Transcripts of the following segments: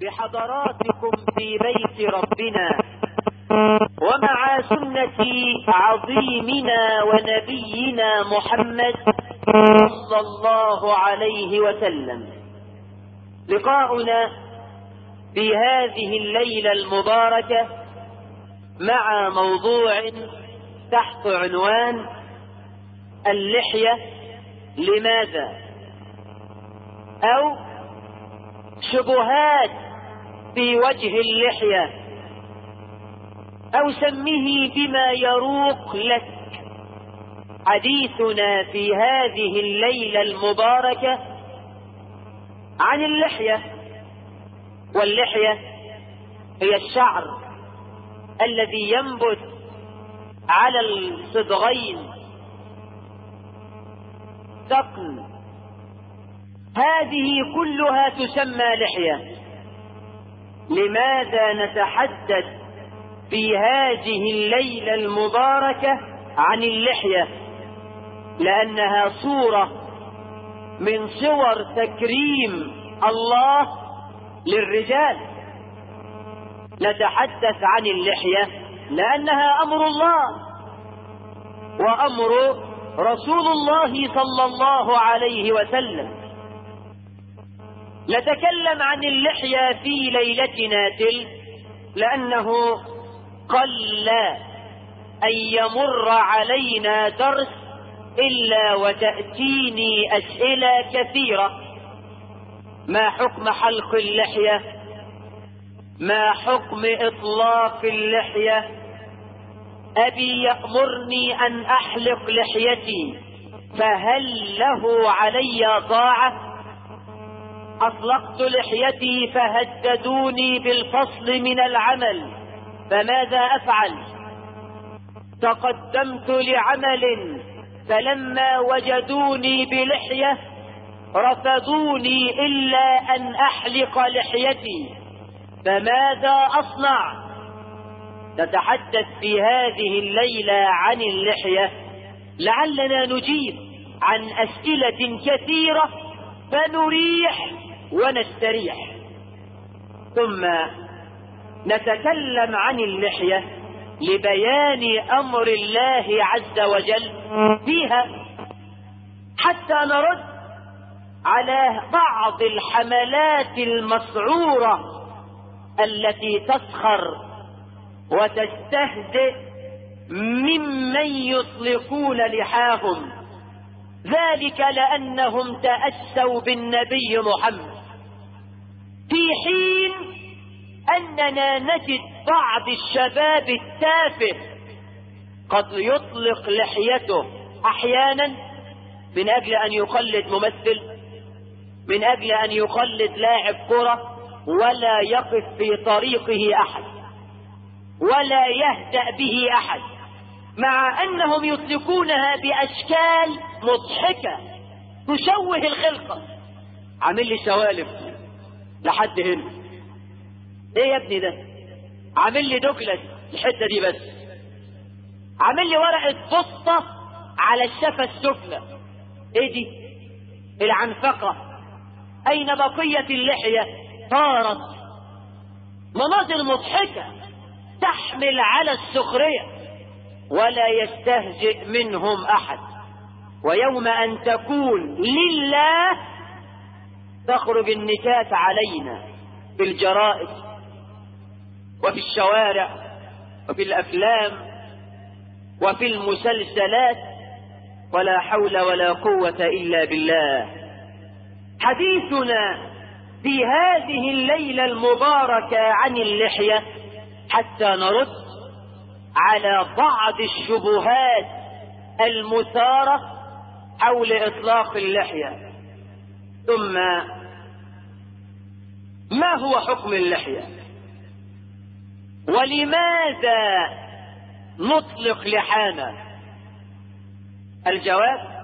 بحضراتكم في بيت ربنا ومع سنة عظيمنا ونبينا محمد صلى الله عليه وسلم لقاؤنا في هذه الليلة المباركة مع موضوع تحت عنوان اللحية لماذا او شبهات في وجه اللحية او سمه بما يروق لك حديثنا في هذه الليلة المباركة عن اللحية واللحية هي الشعر الذي ينبت على الصدغين ثقل هذه كلها تسمى لحية لماذا نتحدث في هذه الليلة المباركة عن اللحية لأنها صورة من صور تكريم الله للرجال نتحدث عن اللحية لأنها أمر الله وأمر رسول الله صلى الله عليه وسلم نتكلم عن اللحية في ليلتنا تلك لأنه قل أن يمر علينا درس إلا وتأتيني أسئلة كثيرة ما حكم حلق اللحية ما حكم إطلاق اللحية أبي يأمرني أن أحلق لحيتي فهل له علي طاعة أطلقت لحيتي فهددوني بالفصل من العمل فماذا أفعل تقدمت لعمل فلما وجدوني بلحية رفضوني إلا أن أحلق لحيتي فماذا أصنع نتحدث في هذه الليلة عن اللحية لعلنا نجيب عن أسئلة كثيرة فنريح ونستريح ثم نتكلم عن اللحية لبيان أمر الله عز وجل فيها حتى نرد على بعض الحملات المسعورة التي تسخر وتستهزئ ممن يطلقون لحاهم ذلك لأنهم تأسوا بالنبي محمد في حين أننا نجد بعض الشباب التافه قد يطلق لحيته أحيانا من أجل أن يقلد ممثل من أجل أن يقلد لاعب كرة ولا يقف في طريقه أحد ولا يهدأ به أحد مع أنهم يطلقونها بأشكال مضحكة تشوه الخلقة عامل لي سوالف لحد هنا ايه يا ابني ده عامل لي دوكلس الحته دي بس عامل لي ورقه بسطه على الشفه السفلى ايه دي العنفقه اين بقيه اللحيه طارت مناظر مضحكه تحمل على السخريه ولا يستهزئ منهم احد ويوم ان تكون لله تخرج النكات علينا في الجرائد وفي الشوارع وفي الافلام وفي المسلسلات ولا حول ولا قوة الا بالله حديثنا في هذه الليلة المباركة عن اللحية حتى نرد على بعض الشبهات المثارة حول اطلاق اللحية ثم ما هو حكم اللحية ولماذا نطلق لحانا الجواب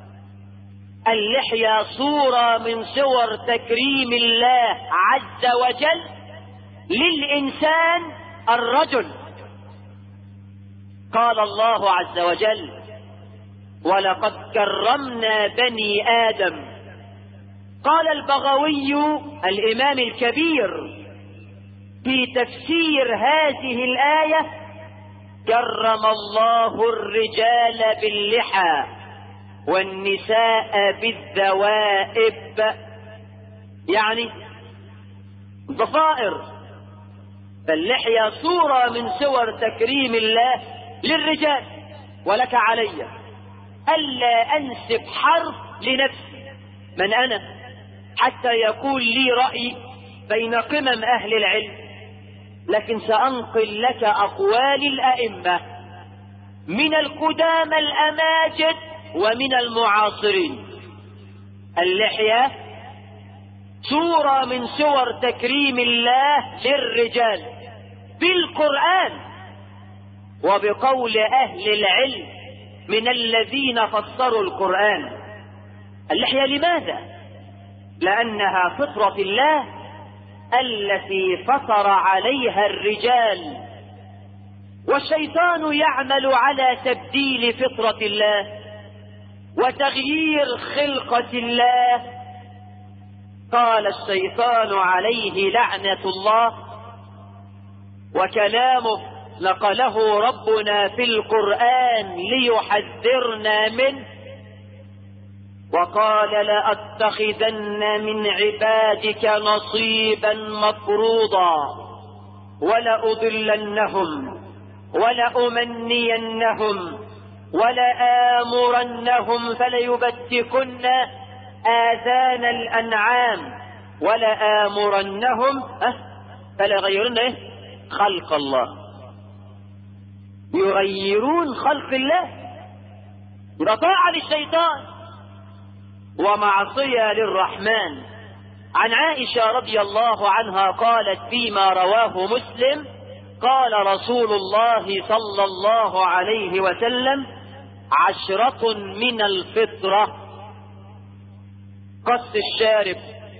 اللحية صورة من صور تكريم الله عز وجل للإنسان الرجل قال الله عز وجل ولقد كرمنا بني آدم قال البغوي الإمام الكبير في تفسير هذه الآية كرم الله الرجال باللحى والنساء بالذوائب يعني ضفائر فاللحية صورة من صور تكريم الله للرجال ولك علي ألا أنسب حرف لنفسي من أنا حتى يكون لي رأي بين قمم أهل العلم لكن سأنقل لك أقوال الأئمة من القدامى الأماجد ومن المعاصرين اللحية صورة من صور تكريم الله للرجال بالقرآن وبقول أهل العلم من الذين فسروا القرآن اللحية لماذا؟ لأنها فطرة الله التي فطر عليها الرجال والشيطان يعمل على تبديل فطرة الله وتغيير خلقة الله قال الشيطان عليه لعنة الله وكلامه نقله ربنا في القرآن ليحذرنا منه وقال لأتخذن من عبادك نصيبا مفروضا ولأضلنهم ولأمنينهم ولآمرنهم فليبتكن آذان الأنعام ولآمرنهم أه فليغيرن إيه؟ خلق الله يغيرون خلق الله ده طاعة للشيطان ومعصية للرحمن عن عائشة رضي الله عنها قالت فيما رواه مسلم قال رسول الله صلى الله عليه وسلم عشرة من الفطرة قص الشارب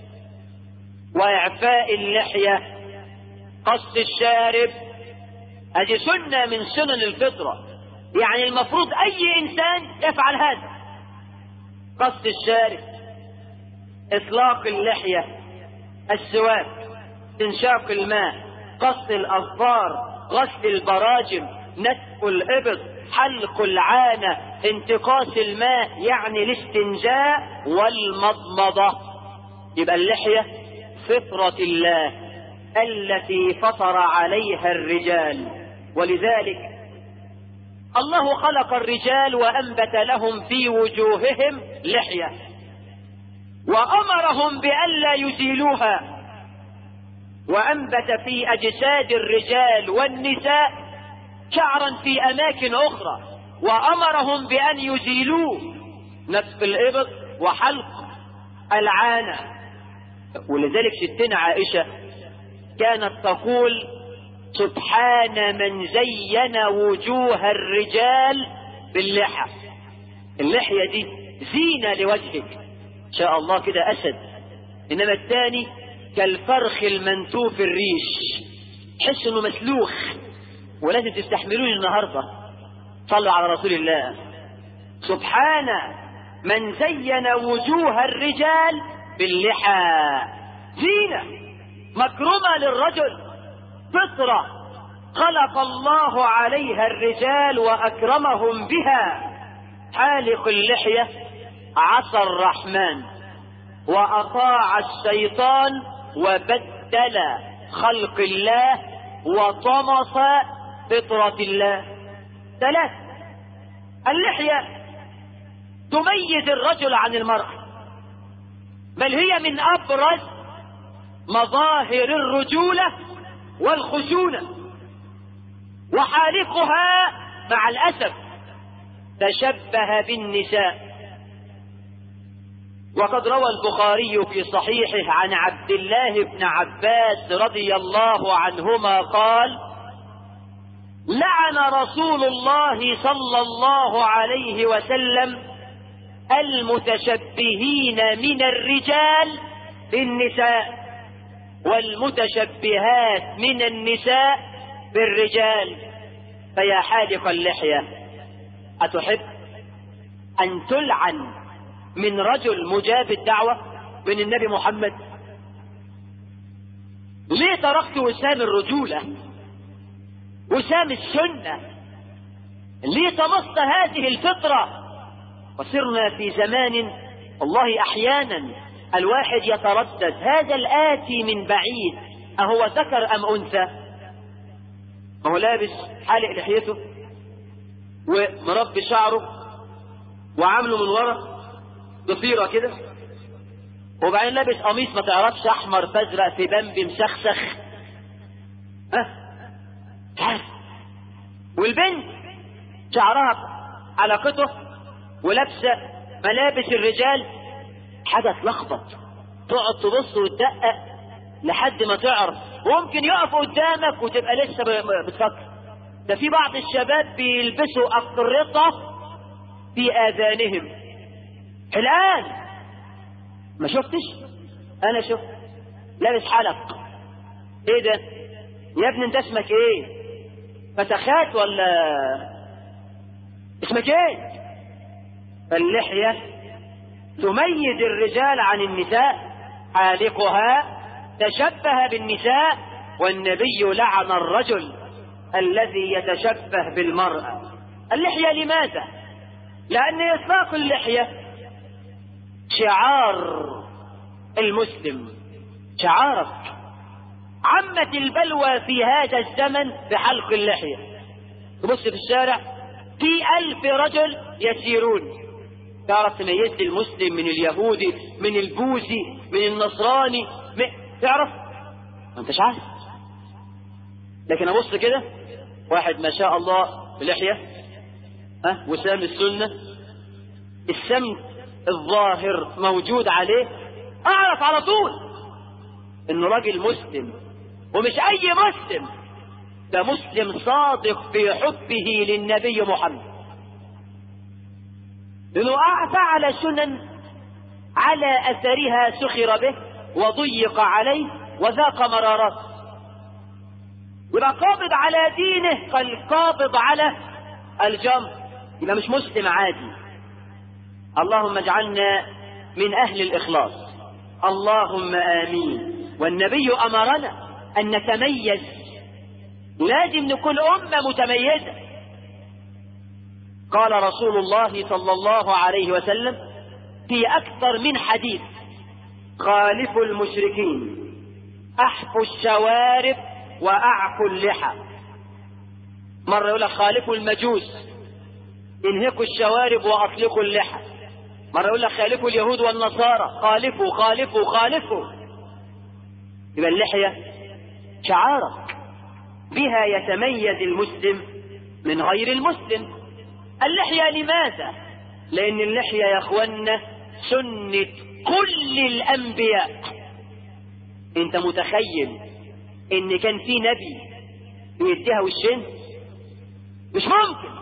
وإعفاء اللحية قص الشارب هذه سنة من سنن الفطرة يعني المفروض أي إنسان يفعل هذا قص الشارب إطلاق اللحية السواك استنشاق الماء قص الأظفار غسل البراجم نتف الإبط حلق العانة انتقاص الماء يعني الاستنجاء والمضمضة يبقى اللحية فطرة الله التي فطر عليها الرجال ولذلك الله خلق الرجال وأنبت لهم في وجوههم لحية وأمرهم بألا يزيلوها وأنبت في أجساد الرجال والنساء شعرا في أماكن أخرى وأمرهم بأن يزيلوه نتف الإبط وحلق العانة ولذلك ستنا عائشة كانت تقول سبحان من زين وجوه الرجال باللحى اللحية دي زينة لوجهك إن شاء الله كده أسد إنما الثاني كالفرخ المنتوف الريش تحس إنه مسلوخ ولازم تستحملوني النهاردة صلوا على رسول الله سبحان من زين وجوه الرجال باللحى زينة مكرمة للرجل فطرة خلق الله عليها الرجال وأكرمهم بها حالق اللحية عصى الرحمن وأطاع الشيطان وبدل خلق الله وطمس فطرة الله ثلاث اللحية تميز الرجل عن المرأة بل هي من أبرز مظاهر الرجولة والخشونة وحالقها مع الأسف تشبه بالنساء وقد روى البخاري في صحيحه عن عبد الله بن عباس رضي الله عنهما قال لعن رسول الله صلى الله عليه وسلم المتشبهين من الرجال بالنساء والمتشبهات من النساء بالرجال فيا حالق اللحية أتحب أن تلعن من رجل مجاب الدعوة من النبي محمد ليه تركت وسام الرجولة وسام السنة ليه طمست هذه الفطرة وصرنا في زمان والله أحيانا الواحد يتردد هذا الآتي من بعيد أهو ذكر أم أنثى هو لابس حالق لحيته ومربي شعره وعامله من ورا ضفيرة كده وبعدين لابس قميص ما تعرفش احمر فازرق في بمبي مسخسخ ها تعرف والبنت شعرها على كتف ولابسه ملابس الرجال حاجه تلخبط تقعد تبص وتدقق لحد ما تعرف وممكن يقف قدامك وتبقى لسه بتفكر ده في بعض الشباب بيلبسوا أقرطة في آذانهم الآن ما شفتش أنا شفت لابس حلق إيه ده يا ابني أنت اسمك إيه فتخات ولا اسمك إيه اللحية تميز الرجال عن النساء حالقها تشبه بالنساء والنبي لعن الرجل الذي يتشبه بالمرأة اللحية لماذا لأن إطلاق اللحية شعار المسلم شعارك عمت البلوى في هذا الزمن بحلق اللحية تبص في الشارع في ألف رجل يسيرون تعرف تميز لي المسلم من اليهودي من البوذي من النصراني من... تعرف ما انتش عارف لكن ابص كده واحد ما شاء الله بلحية ها وسام السنة السمت الظاهر موجود عليه اعرف على طول انه راجل مسلم ومش اي مسلم ده مسلم صادق في حبه للنبي محمد لانه فعل سنن على اثرها سخر به وضيق عليه وذاق مرارات يبقى قابض على دينه كالقابض على الجمر يبقى مش مسلم عادي اللهم اجعلنا من اهل الاخلاص اللهم امين والنبي امرنا ان نتميز لازم نكون امه متميزه قال رسول الله صلى الله عليه وسلم في اكثر من حديث خالفوا المشركين احفوا الشوارب واعفوا اللحى مرة يقول لك خالفوا المجوس انهكوا الشوارب واطلقوا اللحى مرة يقول لك خالفوا اليهود والنصارى خالفوا خالفوا خالفوا يبقى اللحية شعارك بها يتميز المسلم من غير المسلم اللحية لماذا لان اللحية يا اخوانا سنة كل الانبياء انت متخيل ان كان في نبي بيديها وشين مش ممكن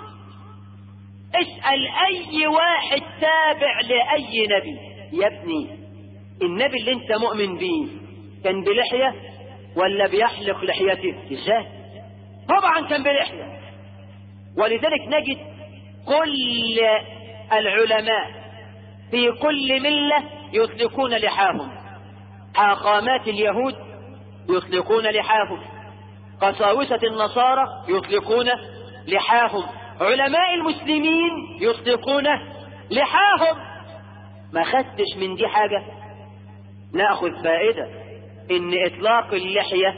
اسأل اي واحد تابع لاي نبي يا ابني النبي اللي انت مؤمن بيه كان بلحية ولا بيحلق لحيته ازاي طبعا كان بلحية ولذلك نجد كل العلماء في كل ملة يطلقون لحاهم حاقامات اليهود يطلقون لحاهم قساوسة النصارى يطلقون لحاهم علماء المسلمين يطلقون لحاهم ما خدتش من دي حاجة ناخذ فائدة ان اطلاق اللحية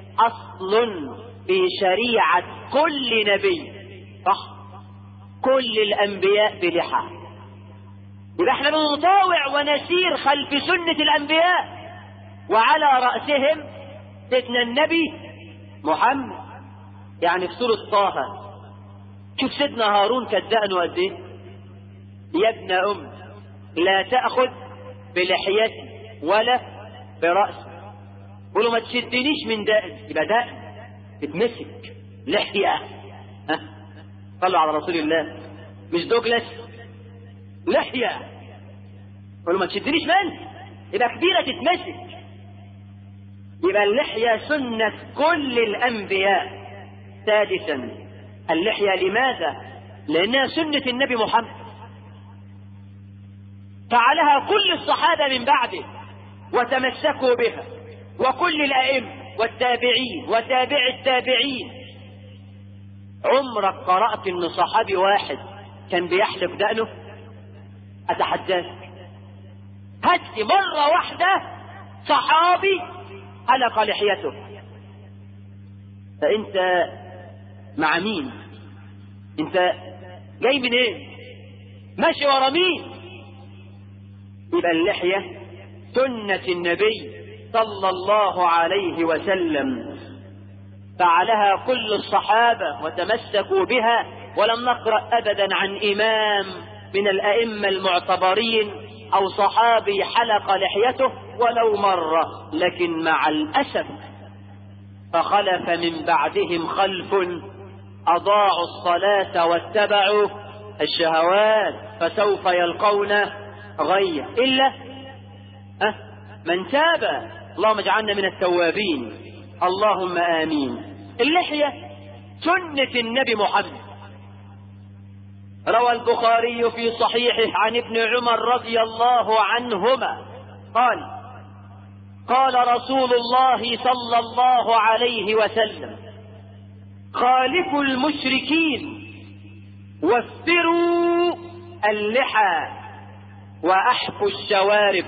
اصل في شريعة كل نبي صح كل الانبياء بلحى يبقى احنا بنطاوع ونسير خلف سنة الانبياء وعلى رأسهم سيدنا النبي محمد يعني في سورة طه شوف سيدنا هارون كان دقنه قد ايه يا ابن ام لا تأخذ بلحيتي ولا برأسي قولوا ما تشدنيش من دقن يبقى دقن اتمسك لحية ها صلوا على رسول الله مش دوجلاس لحية قولوا ما تشدنيش من يبقى كبيرة تتمسك يبقى اللحية سنة كل الأنبياء سادسا اللحية لماذا لأنها سنة النبي محمد فعلها كل الصحابة من بعده وتمسكوا بها وكل الأئمة والتابعين وتابع التابعين عمرك قرأت ان صحابي واحد كان بيحلف دقنه اتحداك هات لي مرة واحدة صحابي حلق لحيته فانت مع مين انت جاي منين إيه؟ ماشي ورا مين يبقى اللحية سنة النبي صلى الله عليه وسلم فعلها كل الصحابة وتمسكوا بها ولم نقرأ أبدا عن إمام من الأئمة المعتبرين أو صحابي حلق لحيته ولو مرة لكن مع الأسف فخلف من بعدهم خلف أضاعوا الصلاة واتبعوا الشهوات فسوف يلقون غيا إلا أه من تاب اللهم اجعلنا من التوابين اللهم آمين اللحية سنة النبي محمد روى البخاري في صحيحه عن ابن عمر رضي الله عنهما قال قال رسول الله صلى الله عليه وسلم خالفوا المشركين وفروا اللحى واحفوا الشوارب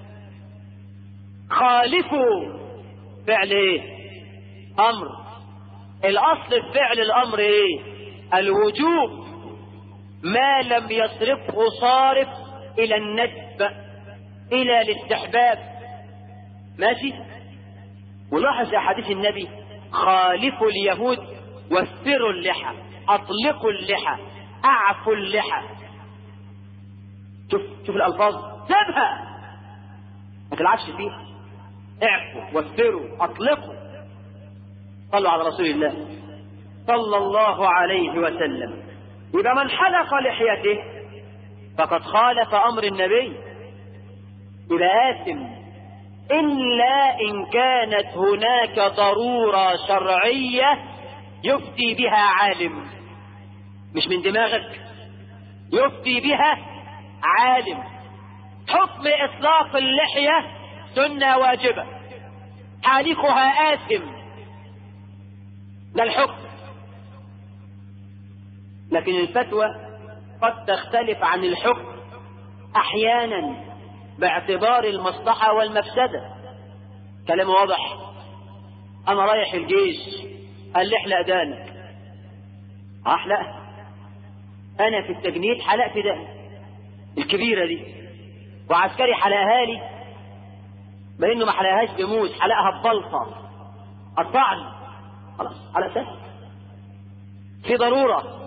خالفوا فعل ايه امر الاصل في فعل الامر ايه الوجوب ما لم يصرفه صارف الى الندب الى الاستحباب ماشي ولاحظ يا حديث النبي خالفوا اليهود وفروا اللحى اطلقوا اللحى اعفوا اللحى شوف شوف الالفاظ سيبها ما تلعبش فيها اعفوا وفروا اطلقوا صلوا على رسول الله صلى الله عليه وسلم يبقى من حلق لحيته فقد خالف امر النبي يبقى آثم إلا إن كانت هناك ضرورة شرعية يفتي بها عالم مش من دماغك يفتي بها عالم حكم إطلاق اللحية سنة واجبة حالقها آثم ده الحكم لكن الفتوى قد تختلف عن الحكم أحيانا باعتبار المصلحة والمفسدة كلام واضح أنا رايح الجيش قال لي احلق دانك أحلق أنا في التجنيد حلقت ده الكبيرة دي وعسكري حلقها لي بأنه ما حلقهاش بموس حلقها ببلطة الطعن خلاص على أساس في ضرورة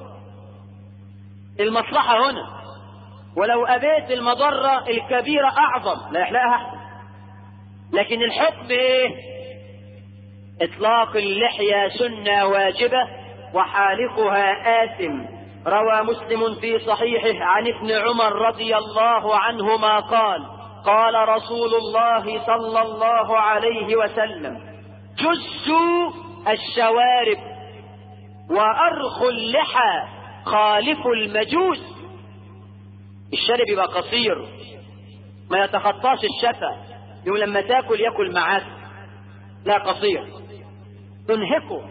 المصلحة هنا ولو أبيت المضرة الكبيرة أعظم لا يحلقها أحسن لكن الحكم إيه إطلاق اللحية سنة واجبة وحالقها آثم روى مسلم في صحيحه عن ابن عمر رضي الله عنهما قال قال رسول الله صلى الله عليه وسلم جسوا الشوارب وأرخوا اللحى خالفوا المجوس الشارب يبقى قصير ما يتخطاش الشفا يوم لما تاكل ياكل معاك لا قصير تنهكه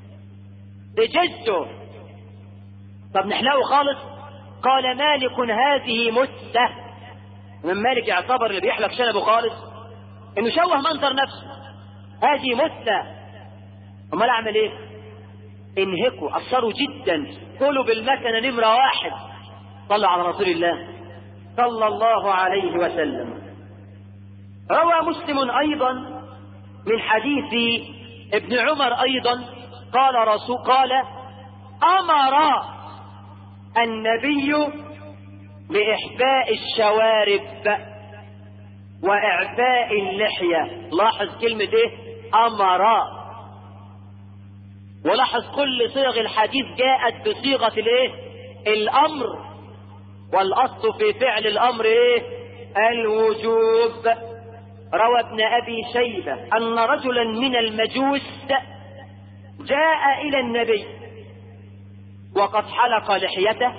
بجزه طب نحلقه خالص قال مالك هذه متة من مالك يعتبر اللي بيحلق شنبه خالص انه شوه منظر نفسه هذه متة امال اعمل ايه انهكوا قصروا جدا كلوا بالمكنة نمرة واحد صلى على رسول الله صلى الله عليه وسلم روى مسلم ايضا من حديث ابن عمر ايضا قال رسول قال امر النبي باحباء الشوارب واعفاء اللحيه لاحظ كلمه ايه امر ولاحظ كل صيغ الحديث جاءت بصيغه الايه الامر والاصل في فعل الامر ايه الوجوب روى ابن ابي شيبه ان رجلا من المجوس جاء الى النبي وقد حلق لحيته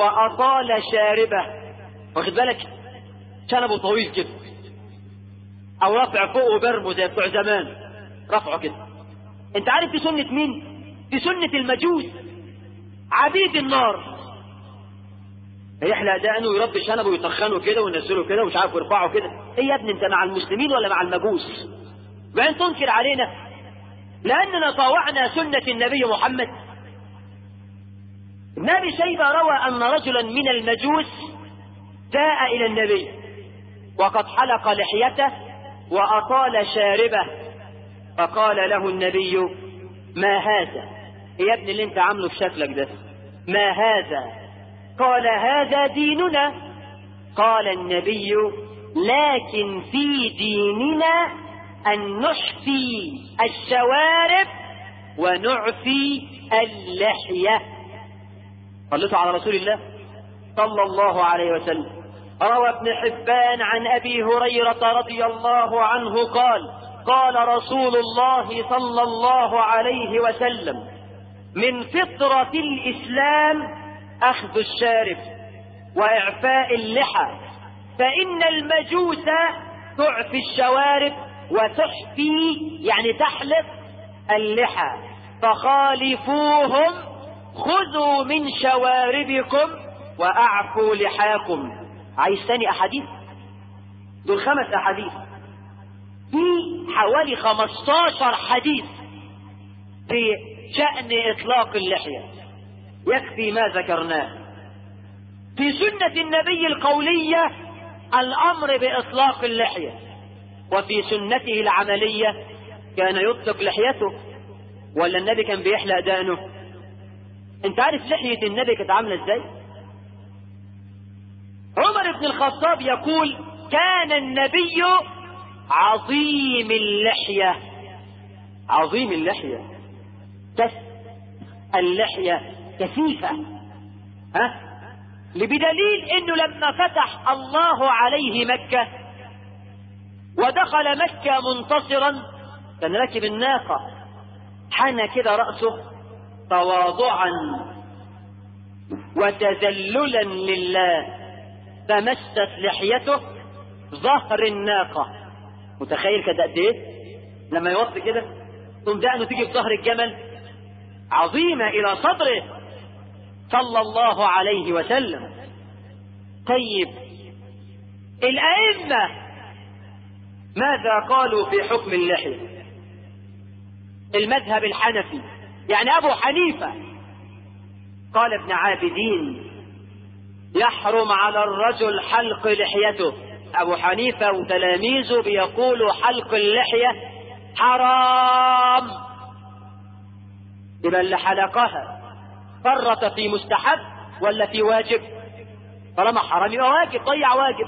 واطال شاربه واخد بالك شنبه طويل كده او رفع فوقه برمه زي بتوع زمان رفعه كده انت عارف دي سنة مين دي سنة المجوس عبيد النار يحلق دقنه ويربي شنبه ويطخنه كده وينزله كده ومش عارف يرفعه كده ايه يا ابني انت مع المسلمين ولا مع المجوس وبعدين تنكر علينا لاننا طاوعنا سنة النبي محمد ابن ابي شيبة روى ان رجلا من المجوس جاء الى النبي وقد حلق لحيته واطال شاربه فقال له النبي ما هذا يا ابني اللي انت عامله في شكلك ده ما هذا قال هذا ديننا قال النبي لكن في ديننا أن نحفي الشوارب ونعفي اللحية صليتوا على رسول الله صلى الله عليه وسلم روى ابن حبان عن أبي هريرة رضي الله عنه قال قال رسول الله صلى الله عليه وسلم من فطرة الإسلام أخذ الشارب وإعفاء اللحى فإن المجوس تعفي الشوارب وتحفي يعني تحلق اللحى فخالفوهم خذوا من شواربكم وأعفوا لحاكم عايز تاني أحاديث دول خمس أحاديث في حوالي 15 حديث في شأن إطلاق اللحية يكفي ما ذكرناه في سنة النبي القولية الأمر بإطلاق اللحية وفي سنته العملية كان يطلق لحيته ولا النبي كان بيحلق دانه انت عارف لحية النبي كانت عاملة ازاي عمر بن الخطاب يقول كان النبي عظيم اللحية عظيم اللحية كس اللحية كثيفة ها لبدليل انه لما فتح الله عليه مكة ودخل مكة منتصرا كان راكب الناقة حنى كده رأسه تواضعا وتذللا لله فمست لحيته ظهر الناقة متخيل كده قد ايه لما يوطي كده ثم دقنه تيجي في ظهر الجمل عظيمة إلى صدره صلى الله عليه وسلم طيب الأئمة ماذا قالوا في حكم اللحية المذهب الحنفي يعني أبو حنيفة قال ابن عابدين يحرم على الرجل حلق لحيته أبو حنيفة وتلاميذه بيقولوا حلق اللحية حرام يبقى اللي حلقها فرط في مستحب ولا في واجب طالما حرام يبقى واجب ضيع واجب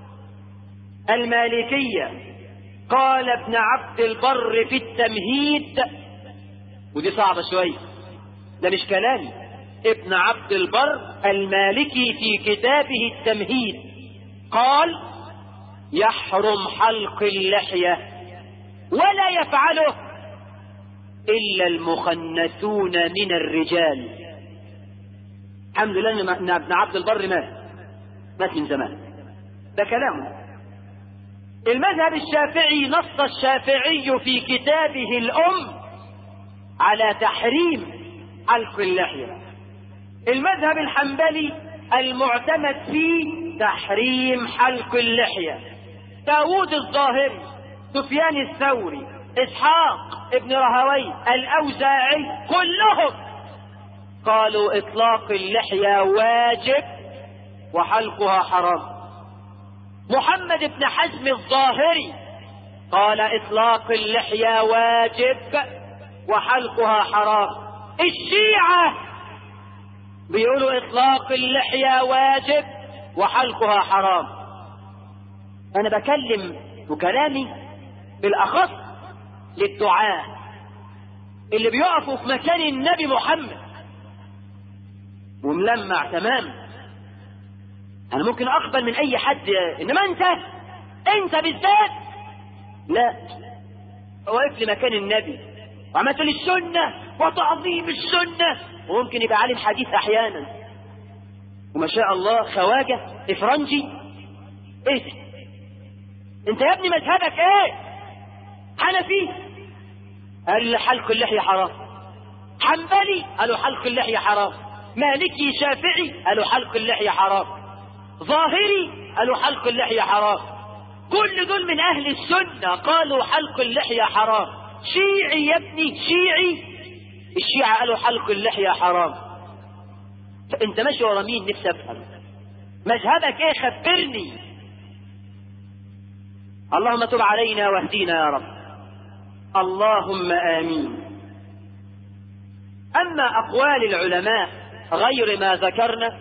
المالكية قال ابن عبد البر في التمهيد ودي صعبة شوية ده مش كلامي ابن عبد البر المالكي في كتابه التمهيد قال يحرم حلق اللحية ولا يفعله إلا المخنثون من الرجال الحمد لله ان ابن عبد البر مات مات من زمان ده كلامه المذهب الشافعي نص الشافعي في كتابه الأم على تحريم حلق اللحية المذهب الحنبلي المعتمد فيه تحريم حلق اللحية داود الظاهري سفيان الثوري إسحاق ابن رهوي الأوزاعي كلهم قالوا إطلاق اللحية واجب وحلقها حرام محمد بن حزم الظاهري قال إطلاق اللحية واجب وحلقها حرام الشيعة بيقولوا إطلاق اللحية واجب وحلقها حرام أنا بكلم وكلامي بالأخص للدعاة اللي بيقفوا في مكان النبي محمد وملمع تمام انا ممكن اقبل من اي حد انما انت انت بالذات لا واقف لي مكان النبي وعملت لي السنة وتعظيم السنة وممكن يبقى عالم حديث احيانا وما شاء الله خواجة افرنجي ايه ده انت يا ابني مذهبك ايه حنفي قال لي حلق اللحية حرام حنبلي قالوا حلق اللحية حرام مالكي شافعي قالوا حلق اللحية حرام ظاهري قالوا حلق اللحية حرام كل دول من اهل السنة قالوا حلق اللحية حرام شيعي يا ابني شيعي الشيعة قالوا حلق اللحية حرام فانت ماشي ورا مين نفسي افهم مذهبك ايه خبرني اللهم تب علينا واهدينا يا رب اللهم امين اما اقوال العلماء غير ما ذكرنا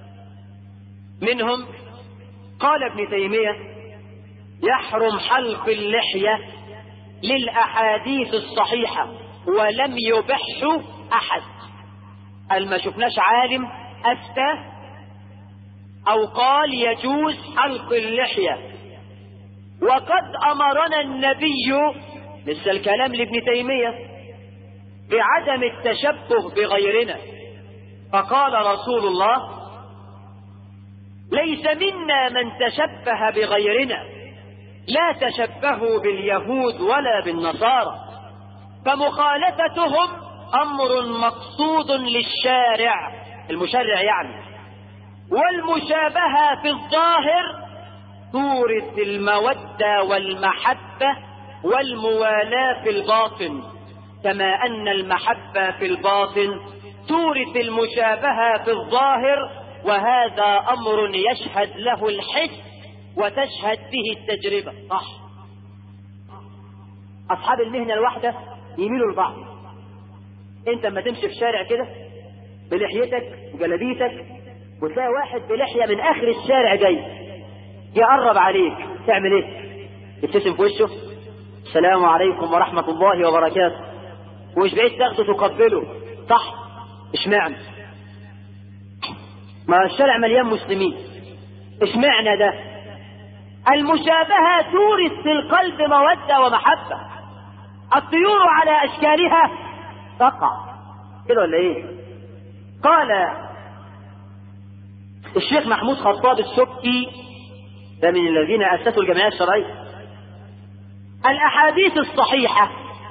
منهم قال ابن تيميه يحرم حلق اللحيه للاحاديث الصحيحه ولم يبحه احد قال ما شفناش عالم افتى او قال يجوز حلق اللحيه وقد امرنا النبي لسه الكلام لابن تيميه بعدم التشبه بغيرنا فقال رسول الله ليس منا من تشبه بغيرنا لا تشبهوا باليهود ولا بالنصارى فمخالفتهم امر مقصود للشارع المشرع يعني والمشابهه في الظاهر تورث الموده والمحبه والموالاه في الباطن كما ان المحبه في الباطن تورث المشابهه في الظاهر وهذا امر يشهد له الحس وتشهد به التجربه صح اصحاب المهنه الواحده يميلوا لبعض انت لما تمشي في الشارع كده بلحيتك وجلابيتك وتلاقي واحد بلحيه من اخر الشارع جاي يقرب عليك تعمل ايه تبتسم في وشه السلام عليكم ورحمه الله وبركاته ومش بعيد تاخده تقبله صح اشمعنى ما الشارع مليان مسلمين اشمعنى ده المشابهة تورث في القلب مودة ومحبة الطيور على أشكالها تقع كده ولا ايه قال الشيخ محمود خطاب السبكي ده من الذين أسسوا الجمعية الشرعية الأحاديث الصحيحة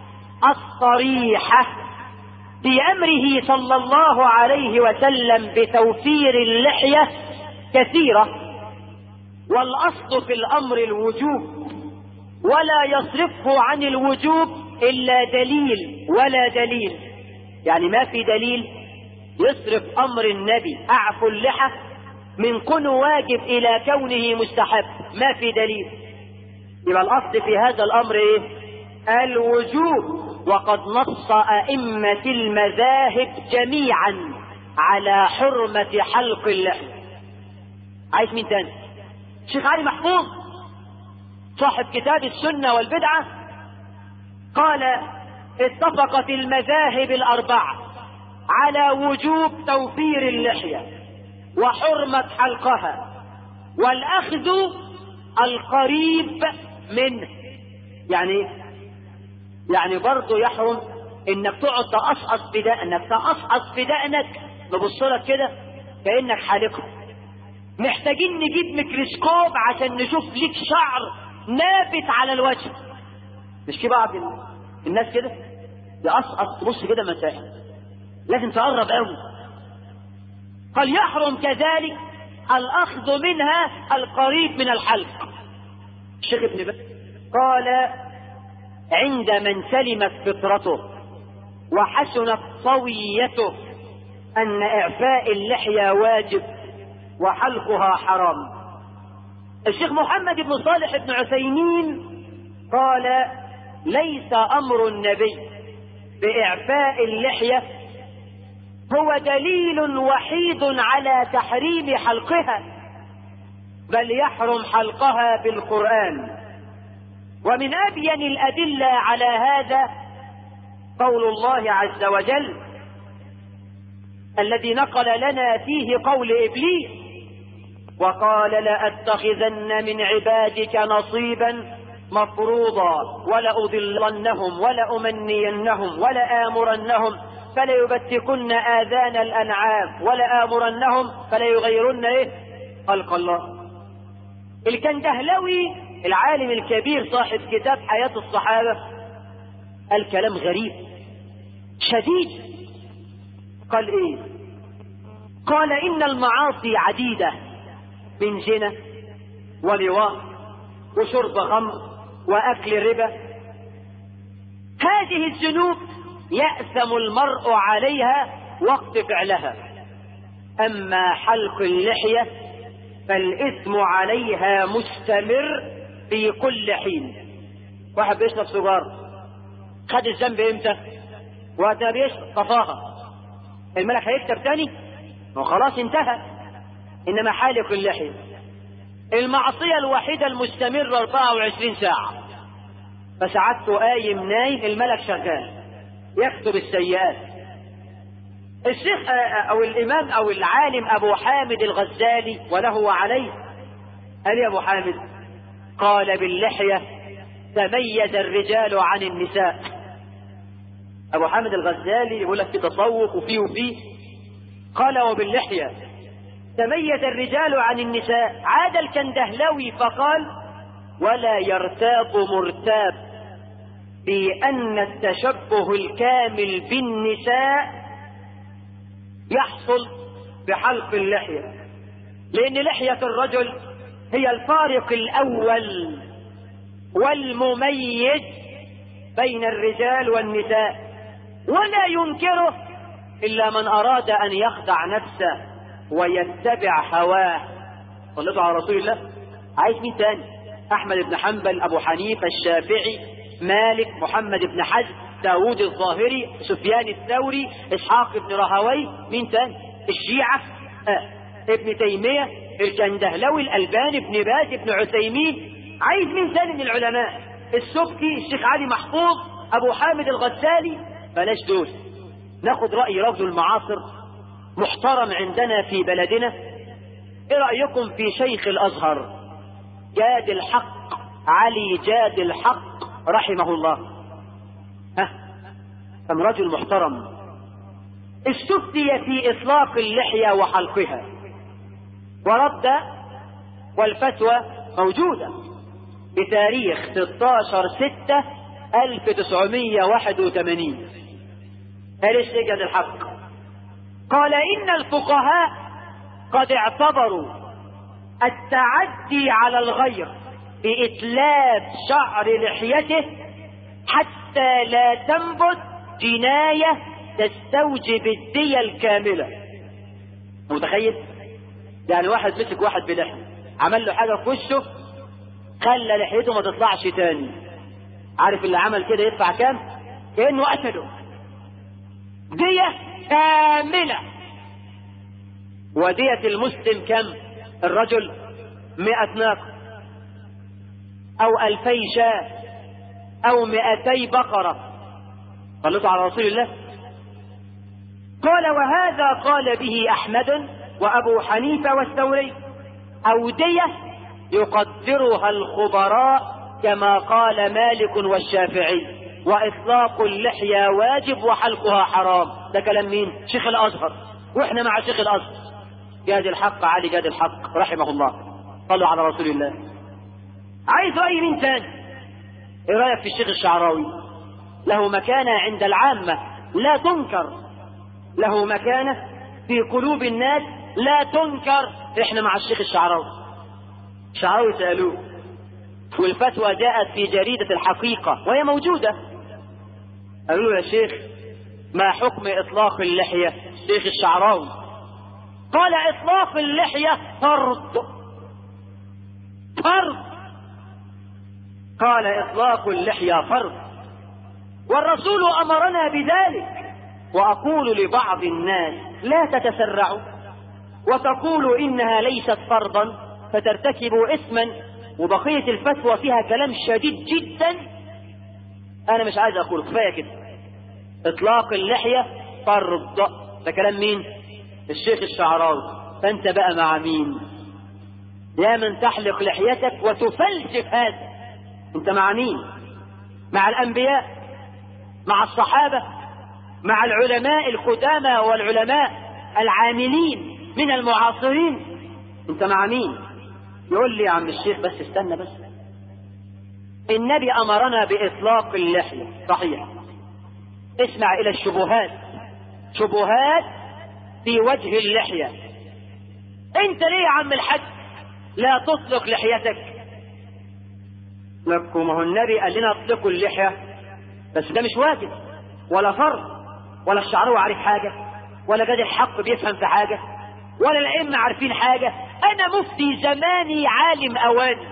الصريحة في أمره صلى الله عليه وسلم بتوفير اللحية كثيرة والأصل في الأمر الوجوب ولا يصرفه عن الوجوب إلا دليل ولا دليل يعني ما في دليل يصرف أمر النبي أعفو اللحى من كونه واجب إلى كونه مستحب ما في دليل يبقى الأصل في هذا الأمر إيه؟ الوجوب وقد نص أئمة المذاهب جميعا على حرمة حلق اللحية عايز مين تاني الشيخ علي محفوظ صاحب كتاب السنة والبدعة قال اتفقت المذاهب الأربعة على وجوب توفير اللحية وحرمة حلقها والأخذ القريب منه يعني يعني برضه يحرم انك تقعد تقصقص بدقنك تقصقص بدقنك نبص لك كده كانك حالقها محتاجين نجيب ميكروسكوب عشان نشوف ليك شعر نابت على الوجه مش في بعض الناس كده يقصقص تبص كده مسائل لازم تقرب قوي قال يحرم كذلك الاخذ منها القريب من الحلق الشيخ ابن باز قال عند من سلمت فطرته وحسنت طويته ان اعفاء اللحيه واجب وحلقها حرام الشيخ محمد بن صالح بن عثيمين قال ليس امر النبي باعفاء اللحيه هو دليل وحيد على تحريم حلقها بل يحرم حلقها بالقران ومن ابين الادله على هذا قول الله عز وجل الذي نقل لنا فيه قول ابليس وقال لاتخذن من عبادك نصيبا مفروضا ولأضلنهم ولأمنينهم ولآمرنهم فليبتكن آذان الأنعام ولآمرنهم فليغيرن إيه؟ خلق الله الكندهلوي العالم الكبير صاحب كتاب حياة الصحابة قال كلام غريب شديد قال ايه قال ان المعاصي عديدة من زنا ولواء وشرب خمر واكل ربا هذه الذنوب يأثم المرء عليها وقت فعلها اما حلق اللحية فالاثم عليها مستمر في كل حين واحد بيشرب سيجار خد الذنب امتى وقت ما بيشرب طفاها الملك هيكتب تاني وخلاص انتهى انما حالق اللحية المعصية الوحيدة المستمرة 24 ساعة فسعادته قايم نايم الملك شغال يكتب السيئات الشيخ او الامام او العالم ابو حامد الغزالي وله وعليه قال يا ابو حامد قال باللحية تميز الرجال عن النساء ابو حامد الغزالي يقول لك في تصوف وفيه وفيه قال وباللحية تميز الرجال عن النساء عاد الكندهلوي فقال ولا يرتاب مرتاب في ان التشبه الكامل بالنساء يحصل بحلق اللحية لان لحية الرجل هي الفارق الاول والمميز بين الرجال والنساء ولا ينكره الا من اراد ان يخدع نفسه ويتبع هواه صلوا على رسول الله عايز مين تاني احمد بن حنبل ابو حنيفه الشافعي مالك محمد بن حزم داود الظاهري سفيان الثوري اسحاق بن راهوي مين تاني الشيعة آه. ابن تيمية الجندهلوي الألباني ابن باز ابن عثيمين عايز مين تاني من العلماء السبكي الشيخ علي محفوظ ابو حامد الغزالي بلاش دول ناخد رأي رجل المعاصر محترم عندنا في بلدنا ايه رأيكم في شيخ الازهر جاد الحق علي جاد الحق رحمه الله ها كان رجل محترم استفتي في اطلاق اللحية وحلقها ورد والفتوى موجودة بتاريخ 16 6 1981 قال ايش جاد الحق قال ان الفقهاء قد اعتبروا التعدي على الغير بإتلاف شعر لحيته حتى لا تنبت جناية تستوجب الدية الكاملة متخيل؟ يعني واحد مسك واحد بلحية عمل له حاجة في وشه خلى لحيته ما تطلعش تاني عارف اللي عمل كده يدفع كام؟ كأنه قتله دية كاملة ودية المسلم كم؟ الرجل مئة ناقة أو ألفي شاة أو مئتي بقرة صلوا على رسول الله قال وهذا قال به أحمد وأبو حنيفة والثوري أودية يقدرها الخبراء كما قال مالك والشافعي وإطلاق اللحية واجب وحلقها حرام ده كلام مين شيخ الأزهر وإحنا مع شيخ الأزهر جاد الحق علي جاد الحق رحمه الله صلوا على رسول الله عايز رأي مين تاني ايه رأيك في الشيخ الشعراوي له مكانة عند العامة لا تنكر له مكانة في قلوب الناس لا تنكر احنا مع الشيخ الشعراوي الشعراوي سألوه والفتوى جاءت في جريدة الحقيقة وهي موجودة قالوا له يا شيخ ما حكم إطلاق اللحية الشيخ الشعراوي قال إطلاق اللحية فرض فرض قال إطلاق اللحية فرض والرسول أمرنا بذلك وأقول لبعض الناس لا تتسرعوا وتقولوا إنها ليست فرضا فترتكبوا إثما وبقية الفتوى فيها كلام شديد جدا أنا مش عايز أقول كفاية كده إطلاق اللحية فرض ده كلام مين؟ الشيخ الشعراوي فأنت بقى مع مين؟ يا من تحلق لحيتك وتفلسف هذا أنت مع مين؟ مع الأنبياء مع الصحابة مع العلماء القدامى والعلماء العاملين من المعاصرين أنت مع مين؟ يقول لي يا عم الشيخ بس استنى بس النبي أمرنا بإطلاق اللحية صحيح اسمع إلى الشبهات شبهات في وجه اللحية انت ليه يا عم الحج لا تطلق لحيتك لكم هو النبي قال لنا اطلقوا اللحية بس ده مش واجب ولا فرض ولا الشعراوي عارف حاجة ولا جاد الحق بيفهم في حاجة ولا الأئمة عارفين حاجة أنا مفتي زماني عالم أواني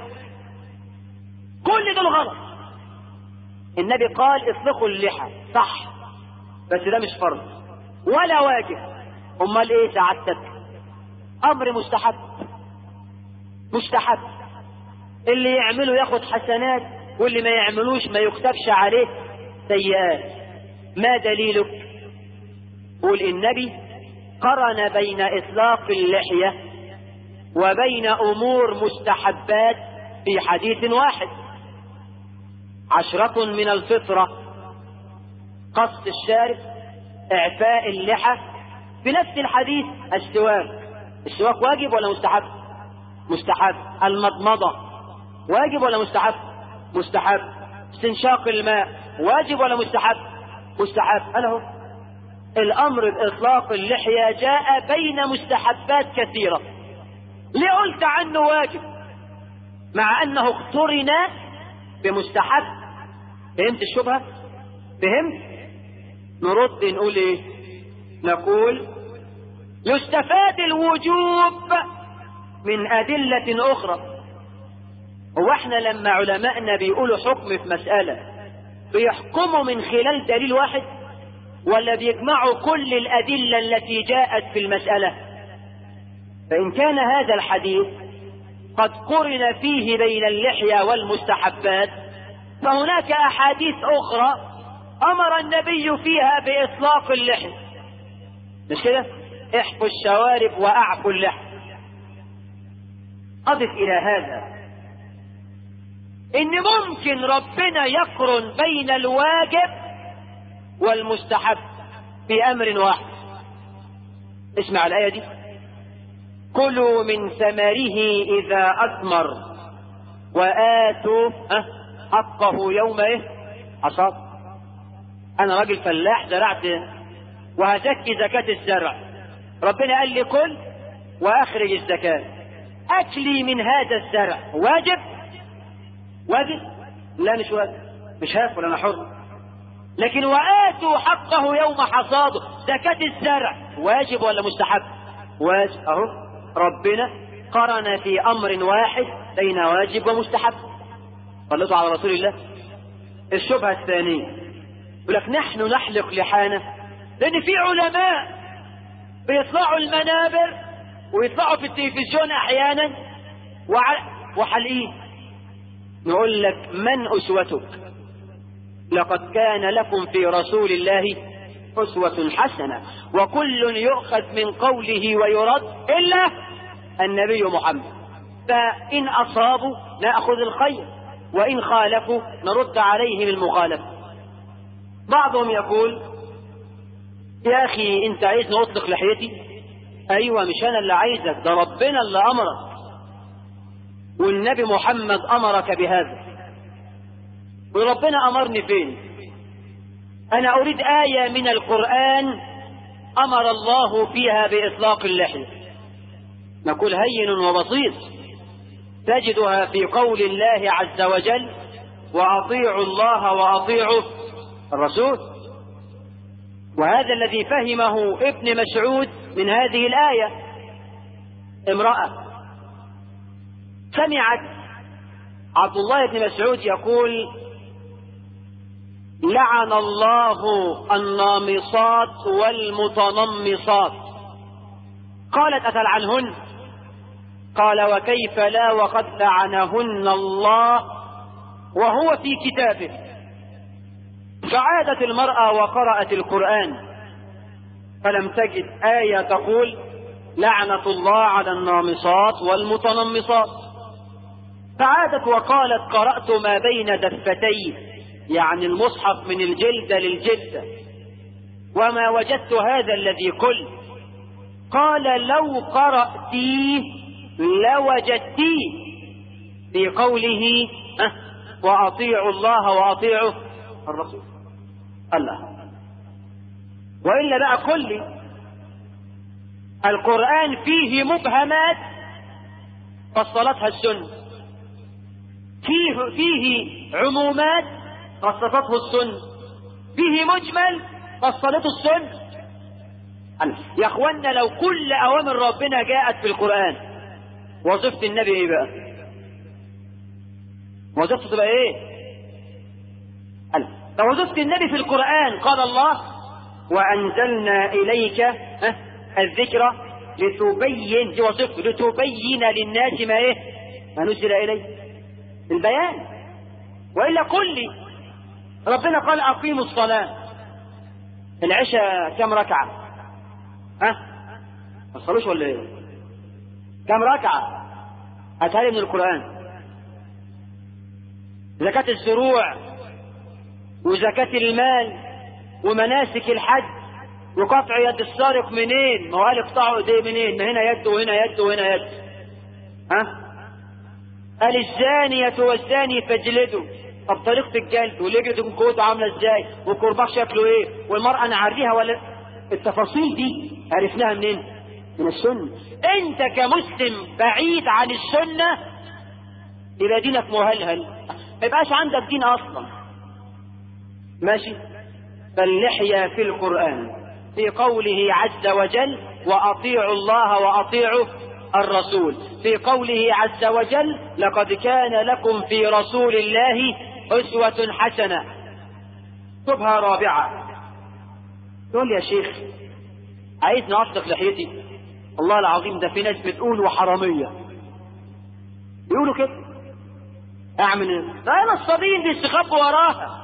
كل دول غلط النبي قال اطلقوا اللحى صح بس ده مش فرض ولا واجب امال ايه سعادتك امر مستحب مستحب اللي يعمله ياخد حسنات واللي ما يعملوش ما يكتبش عليه سيئات ما دليلك قول النبي قرن بين اطلاق اللحيه وبين امور مستحبات في حديث واحد عشرة من الفطرة قص الشارب اعفاء اللحى في نفس الحديث السواك السواك واجب ولا مستحب مستحب المضمضة واجب ولا مستحب مستحب استنشاق الماء واجب ولا مستحب مستحب أنا هو الأمر بإطلاق اللحية جاء بين مستحبات كثيرة ليه قلت عنه واجب مع أنه اقترن بمستحب فهمت الشبهة فهمت نرد نقول ايه نقول يستفاد الوجوب من أدلة أخرى هو احنا لما علماءنا بيقولوا حكم في مسألة بيحكموا من خلال دليل واحد ولا بيجمعوا كل الأدلة التي جاءت في المسألة فإن كان هذا الحديث قد قرن فيه بين اللحية والمستحبات فهناك أحاديث أخرى أمر النبي فيها بإطلاق اللحية مش كده؟ احفوا الشوارب وأعفوا اللحية أضف إلى هذا إن ممكن ربنا يقرن بين الواجب والمستحب في أمر واحد اسمع الآية دي كلوا من ثمره إذا أثمر وآتوا حقه يوم إيه حصاد أنا راجل فلاح زرعت وهزكي زكاة الزرع ربنا قال لي كل وأخرج الزكاة أكلي من هذا الزرع واجب واجب لا مش واجب مش هاكل أنا حر لكن وآتوا حقه يوم حصاده زكاة الزرع واجب ولا مستحب واجب أهو ربنا قرن في أمر واحد بين واجب ومستحب صلوا على رسول الله الشبهة الثانية يقول لك نحن نحلق لحانا لأن في علماء بيطلعوا المنابر ويطلعوا في التلفزيون أحيانا وحلقين نقول لك من أسوتك لقد كان لكم في رسول الله أسوة حسنة وكل يؤخذ من قوله ويرد إلا النبي محمد فإن أصابوا نأخذ الخير وإن خالفوا نرد عليهم المخالفة بعضهم يقول يا أخي أنت عايزني أطلق لحيتي أيوة مش أنا اللي عايزك ده ربنا اللي أمرك والنبي محمد أمرك بهذا وربنا أمرني فين أنا أريد آية من القرآن أمر الله فيها بإطلاق اللحية نقول هين وبسيط تجدها في قول الله عز وجل وأطيعوا الله وأطيعوا الرسول وهذا الذي فهمه ابن مسعود من هذه الآية امرأة سمعت عبد الله بن مسعود يقول لعن الله النامصات والمتنمصات قالت أتلعنهن قال وكيف لا وقد لعنهن الله وهو في كتابه فعادت المرأة وقرأت القرآن فلم تجد آية تقول لعنة الله على النامصات والمتنمصات فعادت وقالت قرأت ما بين دفتيه يعني المصحف من الجلد للجلدة وما وجدت هذا الذي قلت قال لو قرأتيه لوجدتيه في قوله وأطيعوا الله وأطيعوا الرسول الله وإلا بقى كل القرآن فيه مبهمات فصلتها السنة فيه فيه عمومات خصصته السنة فيه مجمل فصلته السنة يا اخوانا لو كل اوامر ربنا جاءت في القرآن وظيفة النبي ايه بقى وظيفته تبقى ايه لو وظيفة النبي في القرآن قال الله وأنزلنا إليك الذكرى لتبين دي وظيفته لتبين للناس ما ايه ما نزل إليه البيان وإلا كل ربنا قال أقيموا الصلاة العشاء كم ركعة ها ما تصلوش ولا ايه كم ركعة هاتها من القرآن زكاة الزروع وزكاة المال ومناسك الحج وقطع يد السارق منين ما هو قال اقطعوا ايديه منين ما هنا يد وهنا يد وهنا يد ها قال الزانية والزاني فاجلدوا طب طريقة الجلد واللجلد تكون قوته عاملة ازاي والكرباج شكله ايه والمرأة نعريها ولا التفاصيل دي عرفناها منين من السنة انت كمسلم بعيد عن السنة يبقى دينك مهلهل ما يبقاش عندك دين اصلا ماشي فاللحية في القرآن في قوله عز وجل وأطيعوا الله وأطيعوا الرسول في قوله عز وجل لقد كان لكم في رسول الله أسوة حسنة شبهة رابعة تقول يا شيخ عايزني أصدق لحيتي الله العظيم ده في ناس بتقول وحرامية يقولوا كده أعمل أنا الصبيين بيستخبوا وراها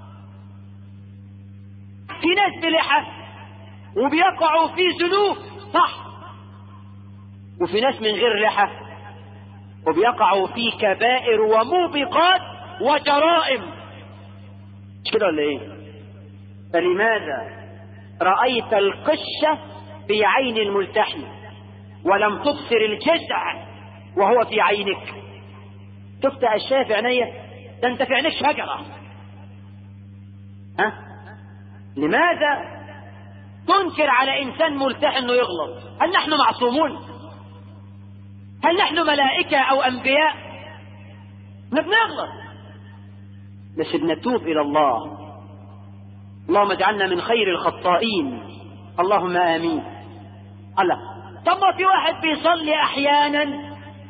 في ناس بلحى وبيقعوا في ذنوب صح وفي ناس من غير لحى وبيقعوا في كبائر وموبقات وجرائم مش كده ولا ايه فلماذا رأيت القشة في عين الملتحي ولم تبصر الجزع وهو في عينك شفت اشياء في عينيا ده انت في عينيك شجرة ها لماذا تنكر على انسان ملتحي انه يغلط هل نحن معصومون هل نحن ملائكة او انبياء بنغلط بس بنتوب الى الله اللهم اجعلنا من خير الخطائين اللهم امين الله طب ما في واحد بيصلي احيانا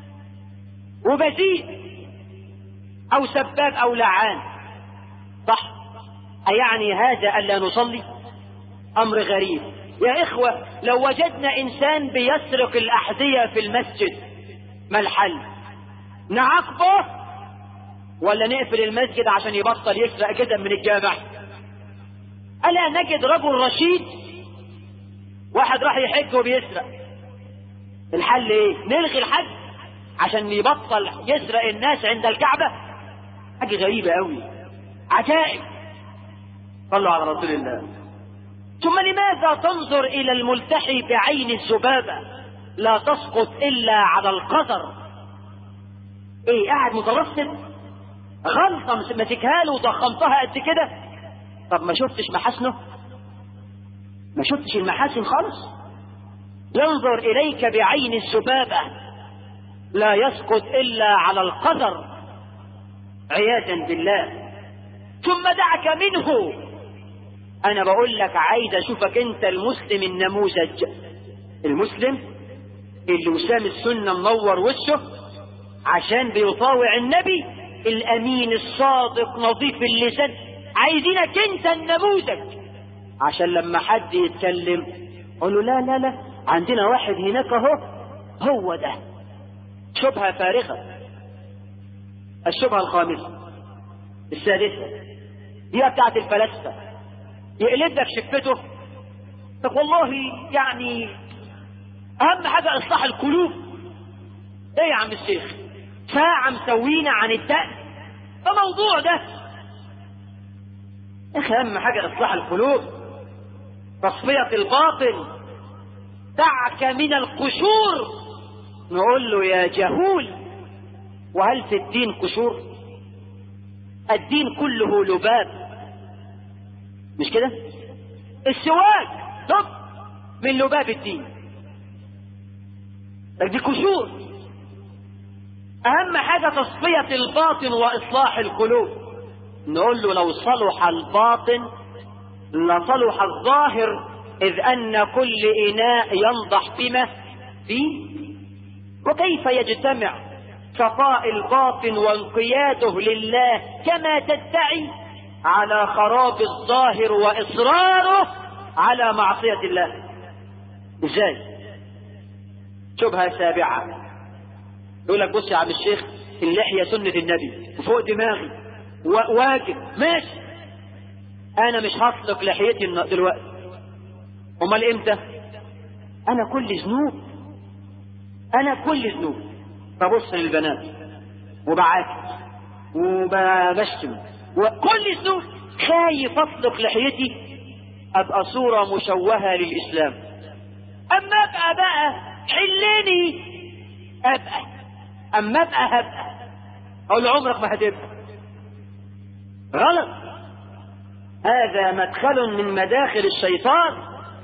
وبذيء او سباب او لعان صح أيعني هذا ألا نصلي أمر غريب يا إخوة لو وجدنا إنسان بيسرق الأحذية في المسجد ما الحل نعاقبه ولا نقفل المسجد عشان يبطل يسرق كده من الجامع ألا نجد رجل رشيد واحد راح يحج وبيسرق الحل ايه نلغي الحج عشان يبطل يسرق الناس عند الكعبة حاجة غريبة قوي عجائب صلوا على رسول الله ثم لماذا تنظر إلى الملتحي بعين الذبابة لا تسقط إلا على القدر إيه قاعد مترصد غلطة مسكها له وضخمتها قد كده طب ما شفتش محاسنه ما شفتش المحاسن خالص ينظر إليك بعين الذبابة لا يسقط إلا على القدر عياذا بالله ثم دعك منه انا بقول لك عايز اشوفك انت المسلم النموذج المسلم اللي وسام السنه منور وشه عشان بيطاوع النبي الامين الصادق نظيف اللسان عايزينك انت النموذج عشان لما حد يتكلم قول له لا لا لا عندنا واحد هناك اهو هو ده شبهه فارغه الشبهه الخامسه السادسه دي بتاعت الفلاسفه يقلب لك شفته طب والله يعني اهم حاجه اصلاح القلوب ايه يا عم الشيخ ساعة مسوينا عن الدقن ده موضوع ده اخي اهم حاجة اصلاح القلوب تصفية الباطل دعك من القشور نقول له يا جهول وهل في الدين قشور الدين كله لباب مش كده السواك طب من لباب الدين دي كشور اهم حاجة تصفية الباطن واصلاح القلوب نقول له لو صلح الباطن لصلح الظاهر اذ ان كل اناء ينضح بما فيه وكيف يجتمع صفاء الباطن وانقياده لله كما تدعي على خراب الظاهر واصراره على معصية الله ازاي شبهة سابعة يقول لك بص يا عم الشيخ اللحية سنة النبي وفوق دماغي واجب ماشي انا مش هطلق لحيتي دلوقتي امال امتى انا كل ذنوب انا كل ذنوب ببص للبنات وبعاكس وبشتم وكل ذنوب خايف اطلق لحيتي ابقى صورة مشوهة للاسلام اما ابقى بقى حلني ابقى اما ابقى هبقى اقول عمرك ما هتبقى غلط هذا مدخل من مداخل الشيطان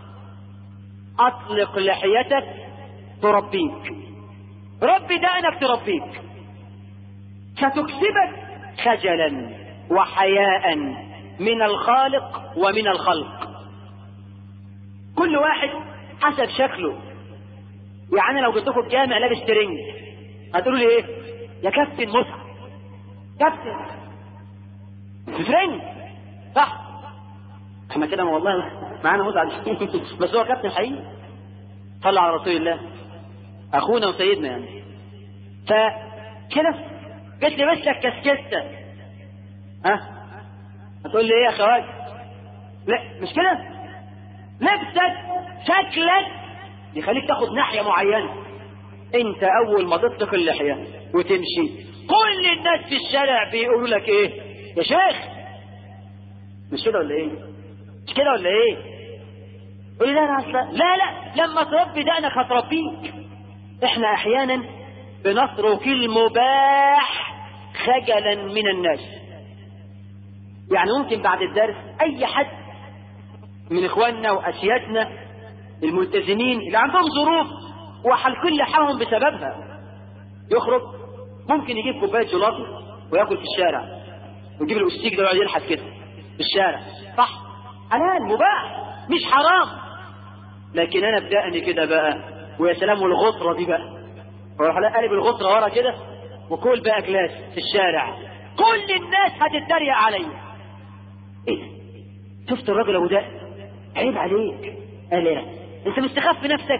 اطلق لحيتك تربيك ربي دقنك تربيك ستكسبك خجلا وحياء من الخالق ومن الخلق كل واحد حسب شكله يعني لو جبت لكم الجامع لابس ترنج هتقولوا لي ايه يا كابتن مصعب كابتن ترنج صح احنا كده والله معانا مصعب بس هو كابتن حقيقي صلى على رسول الله اخونا وسيدنا يعني فكده قلت لي بس كسكتة ها هتقول لي ايه يا خواج لا مش كده لبسك شكلك يخليك تاخد ناحية معينة انت اول ما تطلق اللحية وتمشي كل الناس في الشارع بيقولوا لك ايه يا شيخ مش كده ولا ايه مش كده ولا ايه قول لا لا أصلا لا لا لما تربي دقنك هتربيك احنا احيانا بنترك المباح خجلا من الناس يعني ممكن بعد الدرس اي حد من اخواننا واسيادنا الملتزمين اللي عندهم ظروف وحلقين لحاهم بسببها يخرج ممكن يجيب كوبايه جلاطه وياكل في الشارع ويجيب الاستيك ده ويقعد يلحس كده في الشارع صح حلال مباح مش حرام لكن انا بدأني كده بقى ويا سلام والغطرة دي بقى واروح قلب الغطرة ورا كده وكل بقى جلاس في الشارع كل الناس هتتريق عليا ايه شفت الراجل ابو ده عيب عليك قال لا انت مستخف نفسك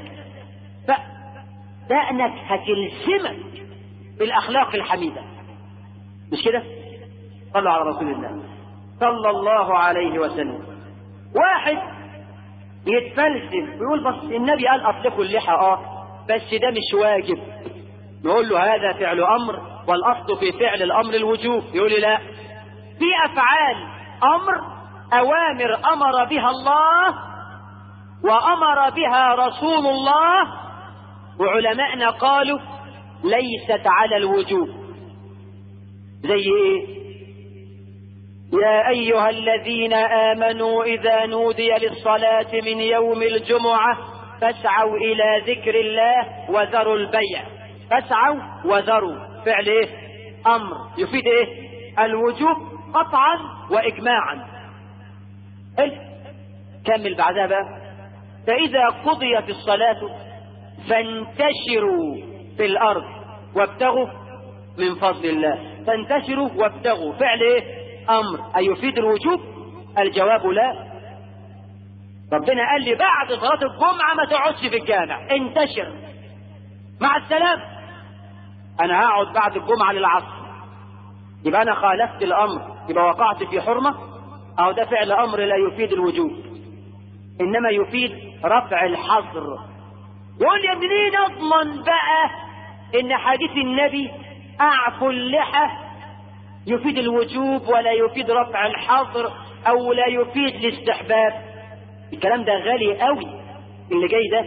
فدقنك هتلزمك بالاخلاق الحميدة مش كده صلوا على رسول الله صلى الله عليه وسلم واحد يتفلسف ويقول بس النبي قال اطلقوا اللحى اه بس ده مش واجب نقول له هذا فعل امر والاصل في فعل الامر الوجوب يقول لي لا في افعال امر اوامر امر بها الله وامر بها رسول الله وعلماءنا قالوا ليست على الوجوب زي ايه يا أيها الذين آمنوا إذا نودي للصلاة من يوم الجمعة فاسعوا إلى ذكر الله وذروا البيع فاسعوا وذروا فعل إيه؟ أمر يفيد إيه؟ الوجوب قطعا وإجماعا إيه؟ كمل بعدها بقى فإذا قضيت الصلاة فانتشروا في الأرض وابتغوا من فضل الله فانتشروا وابتغوا فعل إيه؟ امر اي يفيد الوجوب الجواب لا ربنا قال لي بعد صلاة الجمعة ما تقعدش في الجامع انتشر مع السلام انا هقعد بعد الجمعة للعصر يبقى انا خالفت الامر يبقى وقعت في حرمة او ده فعل امر لا يفيد الوجوب انما يفيد رفع الحظر يقول لي منين اضمن بقى ان حديث النبي اعفوا اللحى يفيد الوجوب ولا يفيد رفع الحظر او لا يفيد الاستحباب الكلام ده غالي قوي اللي جاي ده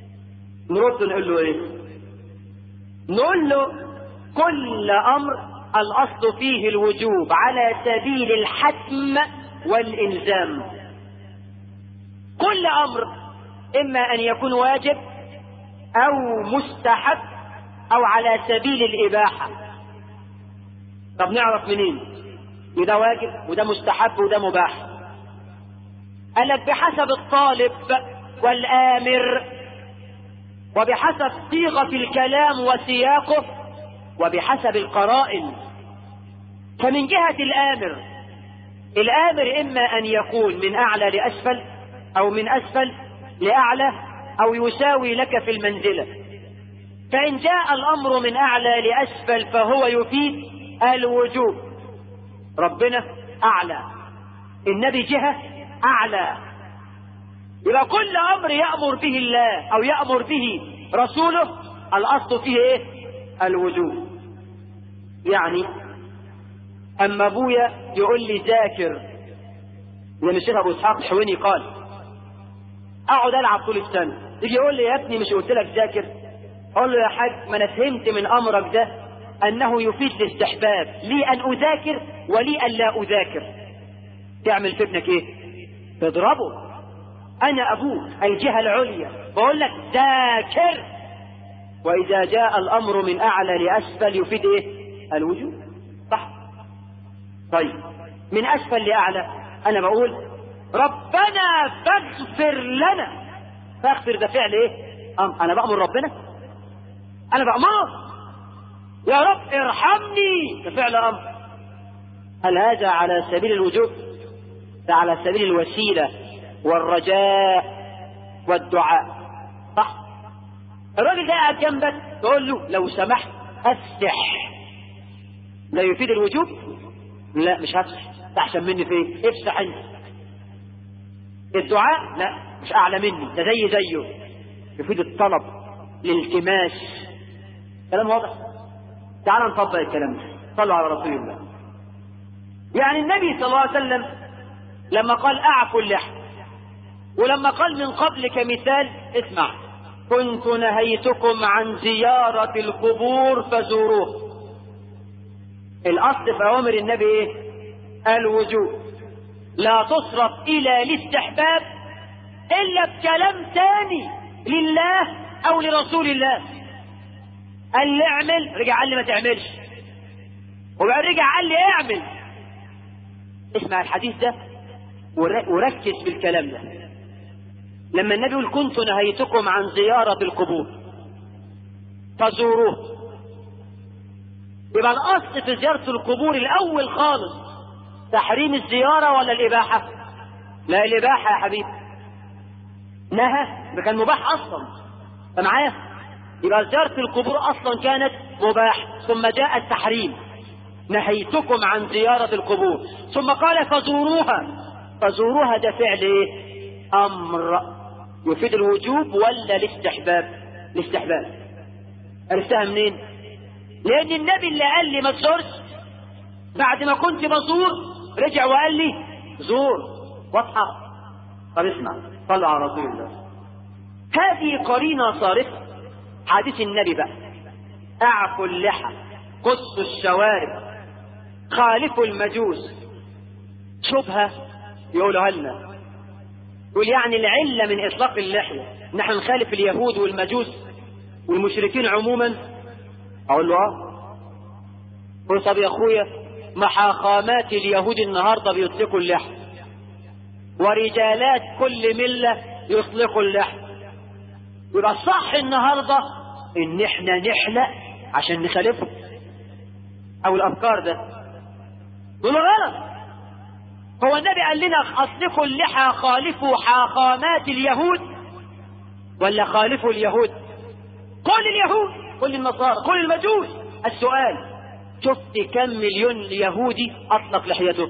نرد نقول له ايه نقول له كل امر الأصل فيه الوجوب على سبيل الحتم والإلزام كل أمر إما أن يكون واجب أو مستحب أو على سبيل الإباحة طب نعرف منين وده واجب وده مستحب وده مباح قال لك بحسب الطالب والآمر وبحسب صيغة الكلام وسياقه وبحسب القرائن فمن جهة الآمر الآمر إما أن يكون من أعلى لأسفل أو من أسفل لأعلى أو يساوي لك في المنزلة فإن جاء الأمر من أعلى لأسفل فهو يفيد الوجوب ربنا أعلى النبي جهة أعلى يبقى كل أمر يأمر به الله أو يأمر به رسوله الأصل فيه إيه؟ الوجوب يعني أما أبويا يقول لي ذاكر لأن الشيخ أبو إسحاق الحويني قال أقعد ألعب طول السنة يجي يقول لي يا ابني مش قلت لك ذاكر أقول له يا حاج ما أنا فهمت من أمرك ده أنه يفيد الاستحباب لي أن أذاكر ولي أن لا أذاكر تعمل في ابنك إيه؟ تضربه أنا أبوك الجهة العليا بقول لك ذاكر وإذا جاء الأمر من أعلى لأسفل يفيد إيه؟ الوجوب صح طيب من أسفل لأعلى أنا بقول ربنا فاغفر لنا فاغفر ده فعل إيه؟ أم أنا بأمر ربنا أنا بأمره يا رب ارحمني ده فعل أمر هل هذا على سبيل الوجوب؟ ده على سبيل الوسيلة والرجاء والدعاء صح الراجل ده قاعد جنبك تقول له لو سمحت افتح لا يفيد الوجوب لا مش هفتح احسن مني في ايه افتح انت الدعاء لا مش اعلى مني ده زي زيه يفيد الطلب الالتماس كلام واضح تعال نطبق الكلام ده صلوا على رسول الله يعني النبي صلى الله عليه وسلم لما قال اعفوا اللحم ولما قال من قبل كمثال اسمع كنت نهيتكم عن زيارة القبور فزوروه الأصل في أوامر النبي إيه؟ الوجوب لا تصرف إلى الاستحباب إلا بكلام ثاني لله أو لرسول الله قال لي اعمل رجع قال لي ما تعملش وبعد رجع قال لي اعمل اسمع الحديث ده وركز في الكلام ده لما النبي يقول كنت نهيتكم عن زيارة القبور فزوروه يبقى الأصل في زيارة القبور الأول خالص تحريم الزيارة ولا الإباحة لا الإباحة يا حبيبي نهى ده كان مباح أصلا فمعايا يبقى زيارة القبور أصلا كانت مباح ثم جاء التحريم نهيتكم عن زيارة القبور ثم قال فزوروها فزوروها ده فعل ايه امر يفيد الوجوب ولا الاستحباب الاستحباب عرفتها منين لان النبي اللي قال لي ما تزورش بعد ما كنت بزور رجع وقال لي زور واضحه طب اسمع صلوا على رسول الله هذه قرينه صارفه حديث النبي بقى اعفوا اللحى قصوا الشوارب خالفوا المجوس شبهه يقولها لنا يقول يعني العلة من إطلاق اللحية نحن نخالف اليهود والمجوس والمشركين عموما أقول له آه قل طب يا أخويا محاخامات اليهود النهاردة بيطلقوا اللحية ورجالات كل ملة يطلقوا اللحية يبقى الصح النهاردة إن إحنا نحلق عشان نخالفهم أو الأفكار ده دول غلط هو النبي قال لنا اصلقوا اللحى خالفوا حاخامات اليهود ولا خالفوا اليهود كل اليهود كل النصارى كل المجوس السؤال شفت كم مليون يهودي اطلق لحيته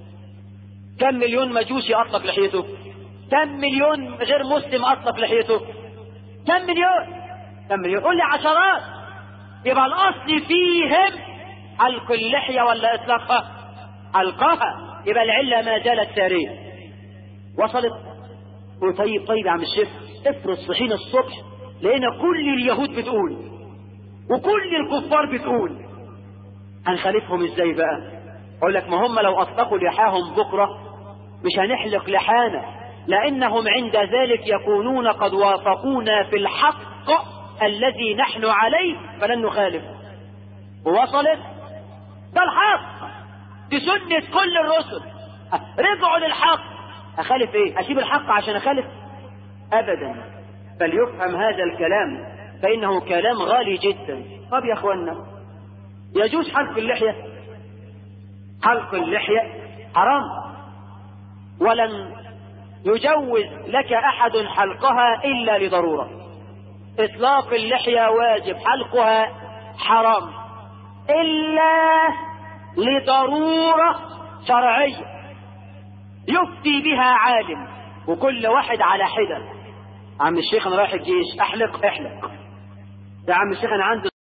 كم مليون مجوسي اطلق لحيته كم مليون غير مسلم اطلق لحيته كم مليون كم مليون قول لي عشرات يبقى الاصل فيهم حلق اللحيه ولا اطلاقها القاها يبقى العلة ما زالت سارية وصلت طيب طيب يا عم الشيخ افرض صحينا الصبح لقينا كل اليهود بتقول وكل الكفار بتقول هنخالفهم ازاي بقى اقول لك ما هم لو اطلقوا لحاهم بكرة مش هنحلق لحانا لانهم عند ذلك يكونون قد وافقونا في الحق الذي نحن عليه فلن نخالف ووصلت ده الحق دي سنة كل الرسل رجعوا للحق اخالف ايه اسيب الحق عشان اخالف ابدا فليفهم هذا الكلام فانه كلام غالي جدا طب يا اخوانا يجوز حلق اللحية حلق اللحية حرام ولن يجوز لك احد حلقها الا لضرورة اطلاق اللحية واجب حلقها حرام الا لضرورة شرعية يفتي بها عالم وكل واحد على حدة عم الشيخ انا رايح الجيش احلق احلق يا عم الشيخ انا عندي